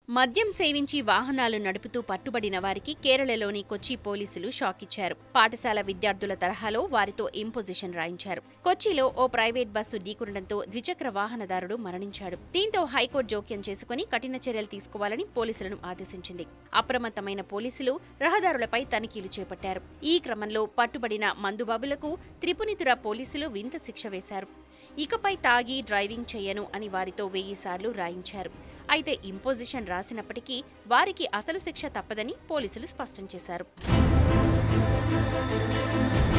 మద్యం సేవించి వాహనాలు నడుపుతూ పట్టుబడిన వారికి కేరళలోని కొచ్చి పోలీసులు షాక్ ఇచ్చారు పాఠశాల విద్యార్థుల తరహాలో వారితో ఇంపోజిషన్ రాయించారు కొచ్చిలో ఓ ప్రైవేట్ బస్సు ఢీకొనడంతో ద్విచక్ర వాహనదారుడు మరణించాడు దీంతో హైకోర్టు జోక్యం చేసుకుని కఠిన చర్యలు తీసుకోవాలని పోలీసులను ఆదేశించింది అప్రమత్తమైన పోలీసులు రహదారులపై తనిఖీలు చేపట్టారు ఈ క్రమంలో పట్టుబడిన మందుబాబులకు త్రిపునితుర పోలీసులు వింత శిక్ష వేశారు ఇకపై తాగి డ్రైవింగ్ చేయను అని వారితో వెయ్యి సార్లు రాయించారు అయితే ఇంపోజిషన్ రాసినప్పటికీ వారికి అసలు శిక్ష తప్పదని పోలీసులు స్పష్టం చేశారు